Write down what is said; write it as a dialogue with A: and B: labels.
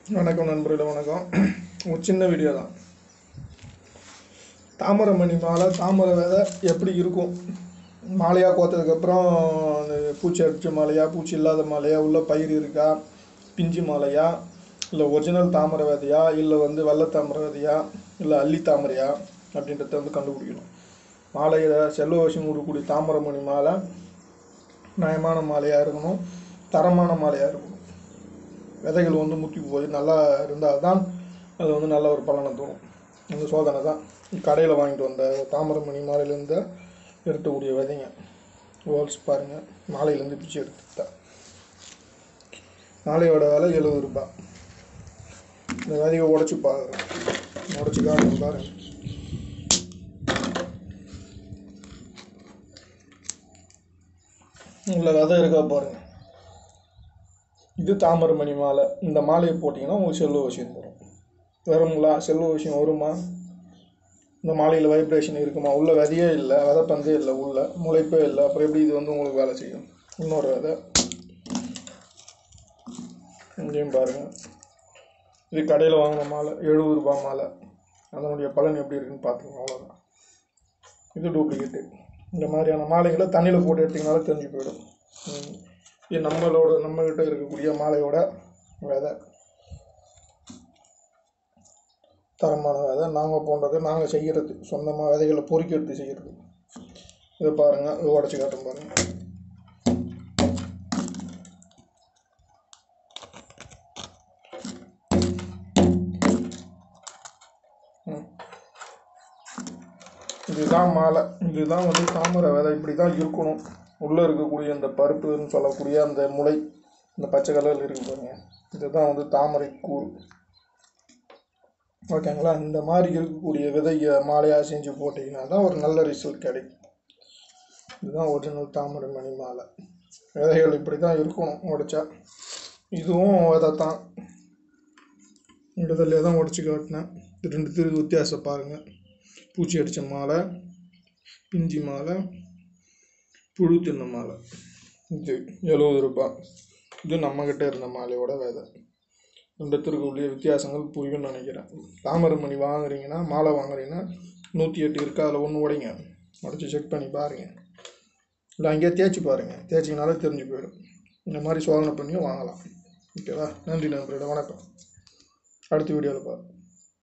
A: வணக்கம் நண்பர்களே வணக்கம் ஒரு சின்ன வீடியோ தான் தாமரைமணி மாலை தாமரை விதை எப்படி இருக்கும் மாலையாக கோத்ததுக்கப்புறம் அந்த பூச்சி அடித்த மாலையா பூச்சி இல்லாத மாலையா உள்ள பயிர் இருக்கா பிஞ்சு மாலையா இல்லை ஒரிஜினல் தாமரை விதையா இல்லை வந்து வெள்ளை தாமரை விதையா இல்லை அள்ளி தாமரையா அப்படின்றத வந்து கண்டுபிடிக்கணும் மாலையை செல்வ வசம் கொடுக்கக்கூடிய தாமரைமணி மாலை நயமான மாலையாக இருக்கணும் தரமான மாலையாக இருக்கணும் விதைகள் வந்து முத்தி போய் நல்லா இருந்தால் தான் அது வந்து நல்ல ஒரு பலனை தரும் அந்த சோதனை தான் கடையில் வாங்கிட்டு வந்த தாமிரமணி மாலையிலேருந்து எடுக்கக்கூடிய விதைங்க ஹோல்ஸ் பாருங்கள் மாலையிலேருந்து பிச்சு எடுத்து மாலையோட விலை எழுபது ரூபாய் இந்த விதையை உடச்சி பார்க்குறேன் உடச்சி காட்டுறேன் பாருங்கள் உள்ள விதை இருக்கா பாருங்கள் இது தாமரைமணி மாலை இந்த மாலையை போட்டிங்கன்னா உங்களுக்கு செல்வ விஷயம் வரும் வருங்களா செல்வ விஷயம் வருமா இந்த மாலையில் வைப்ரேஷன் இருக்குமா உள்ள விதையே இல்லை விதைப்பந்தே இல்லை உள்ள முளைப்பே இல்லை அப்புறம் எப்படி இது வந்து உங்களுக்கு வேலை செய்யும் இன்னொரு விதை இங்கேயும் பாருங்கள் இது கடையில் வாங்கின மாலை எழுபது ரூபாய் மாலை அதனுடைய பலன் எப்படி இருக்குன்னு பார்த்துக்கோங்க அவ்வளோதான் இது டூப்ளிகேட்டு இந்த மாதிரியான மாலைகளை தண்ணியில் போட்டு எடுத்திங்கனாலே தெரிஞ்சு போயிடும் ம். இது நம்மளோட நம்மக்கிட்ட இருக்கக்கூடிய மாலையோட விதை தரமான விதை நாங்கள் போன்றது நாங்கள் செய்கிறது சொந்தமாக விதைகளை பொறுக்கி எடுத்து செய்கிறது இதை பாருங்கள் இது உடச்சி காட்டும் பாருங்கள் ம். இதுதான் மாலை இதுதான் வந்து தாமரை விதை இப்படி தான் இருக்கணும் உள்ளே இருக்கக்கூடிய இந்த பருப்புன்னு சொல்லக்கூடிய அந்த முளை இந்த பச்சை கலரில் இருக்கு பாருங்க இதுதான் வந்து தாமரை கூறு ஓகேங்களா இந்த மாதிரி இருக்கக்கூடிய விதையை மாலையாக செஞ்சு போட்டிங்கன்னா தான் ஒரு நல்ல ரிசல்ட் கிடைக்கும் இதுதான் ஒரிஜினல் தாமரை மணி மாலை விதைகள் இப்படி தான் இருக்கணும் உடைச்சா இதுவும் விதை தான் இடத்துல தான் உடச்சி காட்டினேன் இது ரெண்டு திருக்கு வித்தியாசம் பாருங்கள் பூச்சி அடித்த மாலை பிஞ்சி மாலை புழு தின்ன மாலை இது எழுபது ரூபாய் இது நம்மக்கிட்ட இருந்த மாலையோட விதை ரெண்டுத்திற்கு உள்ள வித்தியாசங்கள் புரியும்னு நினைக்கிறேன் தாமரை மணி வாங்குறீங்கன்னா மாலை வாங்குறீங்கன்னா நூற்றி எட்டு இருக்கா அதில் ஒன்று உடைங்க உடச்சி செக் பண்ணி பாருங்கள் இல்லை அங்கேயே தேய்ச்சி பாருங்கள் தேய்ச்சிங்கனாலே தெரிஞ்சு போயிடும் இந்த மாதிரி சோதனை பண்ணியும் வாங்கலாம் ஓகேவா நன்றி நண்பர்களே வணக்கம் அடுத்த வீடியோவில் பாருங்கள்